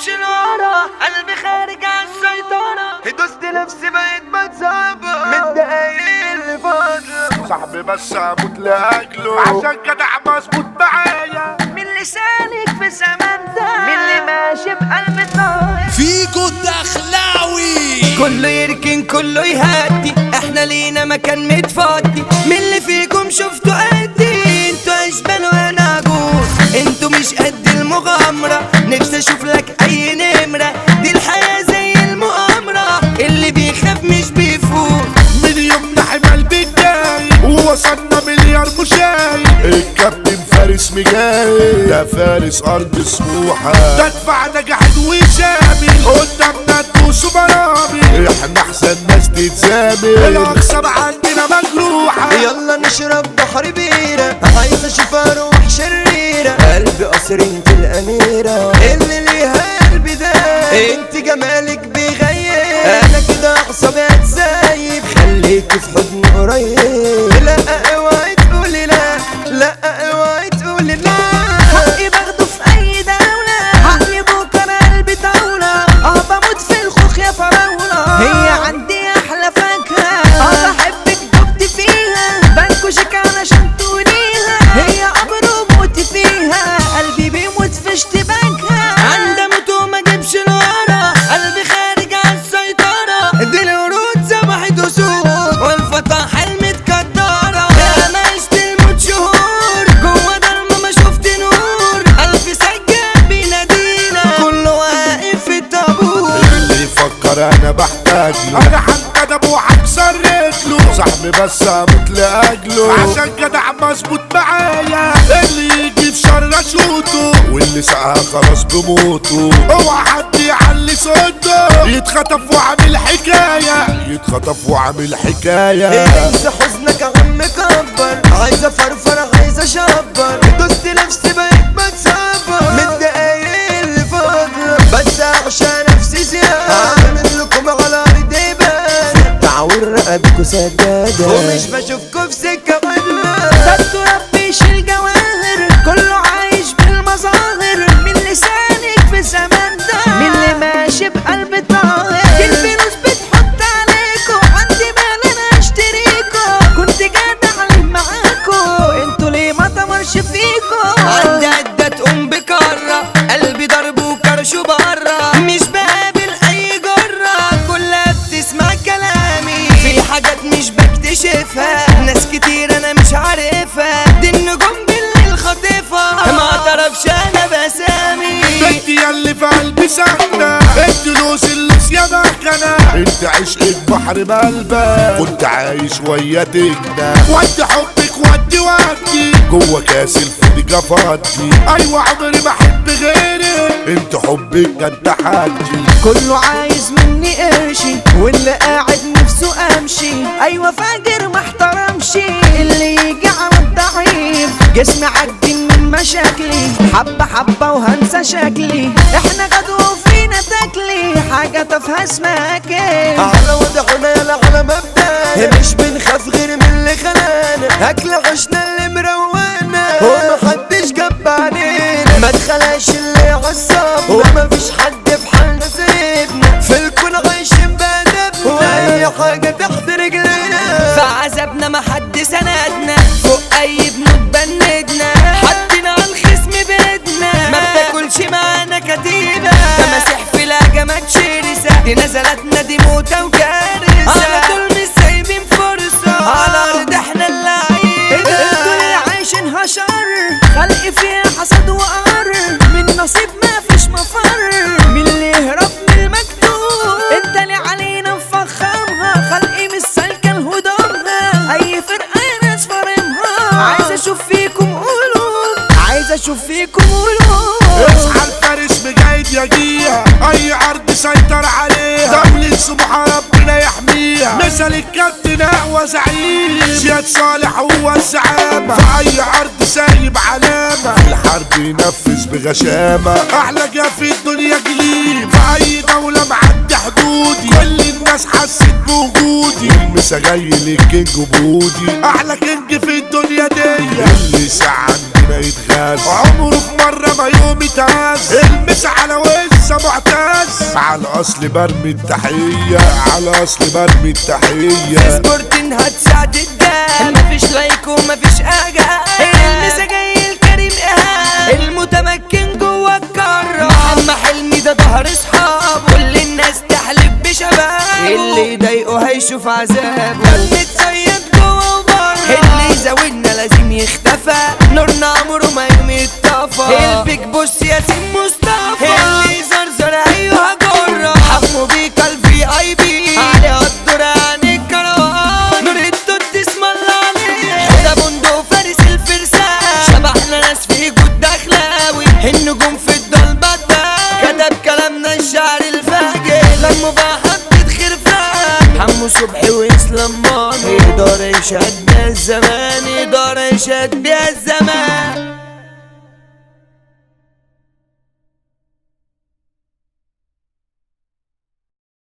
بجيبش لورا قلبي خارج عن السيطرة دوست نفسي بقيت بتصابر من دقايق اللي فاضلة صاحبي بس اموت لاجله عشان جدع مظبوط معايا من لسانك في زمان ده من اللي ماشي بقلب طاير فيكو الدخلاوي كله يركن كله يهدي احنا لينا مكان متفضي من اللي فيكم شفتوا قدي انتوا اشبال وانا عجوز انتوا مش قد المغامرة نفسي اشوف لك اي نمرة دي الحياة زي المؤامرة اللي بيخاف مش بيفوت من يومنا حمال بالجاي ووصلنا مليار مشاي الكابتن فارس مجاي ده فارس ارض سموحة ده دفعنا جحد وشامل قدامنا تدوس برامي احنا احسن ناس تتزامل الاقسام عندنا مجروحة يلا نشرب بحر بيرة عايز اشوف اروح شريرة قلبي قصر انت الاميرة اللي ليها قلبي ده انت جمالك بيغير انا كده اعصابي هتسايب خليك في حضن قريب لا اوعي تقولي لا لا اوعي تقولي لا حقي باخده في اي دولة عقلي بكرة قلبي طاولة اه بموت في الخوخ يا فراولة هي عندي احلى فاكهة اه بحبك دبت فيها بنكشك علشان تقوليها هي قبر وموت فيها قلبي بيموت في اشتباكها عندها موت وما جيبش لورا قلبي خارج عن السيطرة دي الورود سمحت وسود والفطا حلم اتكدرة انا عشت الموت شهور جوا ضلمة ما شفت نور قلبي سجاد بينادينا كله واقف في الطابور اللي يفكر انا بحتاج له انا هنقدم وهكسر رجله صاحبي بس اموت لاجله عشان جدع مظبوط معايا اللي يجي في شر اشوطه واللي سقى خلاص بموته اوعى حد يعلي صوته يتخطف وعامل حكايه يتخطف وعامل حكايه انسى حزنك يا عم كبر عايز افرفر عايز اشبر دوست نفسي بقيت بتصبر من دقايق اللي فاضلة بس عشان نفسي زيادة هعمل لكم على ارض بال تعور رقبكوا سدادة ومش بشوفكوا في سكة غنى صدقوا ربي يشيل جواهر كله عايش بالمظاهر من لسانك في زمان ده من اللي ماشي بقلب طاهر دي الفلوس بتحط عليكوا عندي مال انا اشتريكوا كنت جدع ليه معاكوا انتوا ليه ما تمرش فيكوا عندي عدة تقوم بكرة قلبي ضرب وكرش برا مش بقابل اي جرة كلها بتسمع كلامي في حاجات مش بكتشفها ناس كتير انا مش عارفها دي النجوم بالليل خاطفها ما اعترفش انا بسامي انت ياللي في قلبي ساكنة الفلوس اللي سيادة كنا انت عشقك بحر بقلبك كنت عايش ويا تجنة ودي حبك ودي ودي جوه كاس الفودي فاضي ايوه عمري ما احب غيرك انت حبك كان تحدي كله عايز مني قرشي واللي قاعد نفسه امشي ايوه فاجر ما احترمش اللي يجي على الضعيف جسمي عجن من مشاكلي حبه حبه وهنسى شكلي احنا غدوه فينا تاكلي حاجه تافهه اسمها كده على وضعنا يلا على مبدأ مش بنخاف غير من اللي خلانا اكل عشنا اللي مروقنا ومحدش جنب علينا ما تخلاش اللي عصبنا ومفيش حد في حالنا سيبنا في الكون عايشين بأدبنا واي حاجة تحت رجلنا فعذبنا ما حد سندنا فوق اي بنود بندنا حدنا على الخصم بيدنا ما بتاكلش معانا كتيبة تماسيح في الهجمات شرسة دي نزلتنا دي موتة وكارثة على طول مش سايبين فرصة على الارض احنا اللعيبة الدنيا عايشينها شر خلق فيها حسد وقر من نصيب ما فيش مفر من اللي يهرب من المكتوب انت اللي علينا مفخمها خلقي مش سالكة لهدومها اي فرقة ناس فارمها عايز اشوف فيكم قلوب عايز اشوف فيكم قلوب اصحى الفارس مجايد يجيها اي ارض سيطر عليها دولة سمحة ربنا يحميها مثل الكابتن اقوى زعيم زياد صالح هو الزعامة في اي ارض سايب علامة في الحرب ينفذ بغشامة احلى جا في الدنيا جليد في اي دولة معدي حدودي كل الناس حست بوجودي المسا جاي للكينج بودي احلى كينج في الدنيا دي اللي ساعة عندنا يتغاز عمره في مرة ما يوم يتهز المس على وز موزة معتز على الاصل برمي التحية على الاصل برمي التحية سبورتين هتساعد الدم مفيش لايك ومفيش حاجة المسا جاي الكريم ايهاب المتمكن جوه الكرة محمد حلمي ده ظهر اصحاب كل الناس تحلف بشباب اللي يضايقه هيشوف عذابه متصيد جوه وبره اللي يزاولنا لازم يختفى نورنا عمره ما يوم يتطفى البيج بوس ياسين مصطفى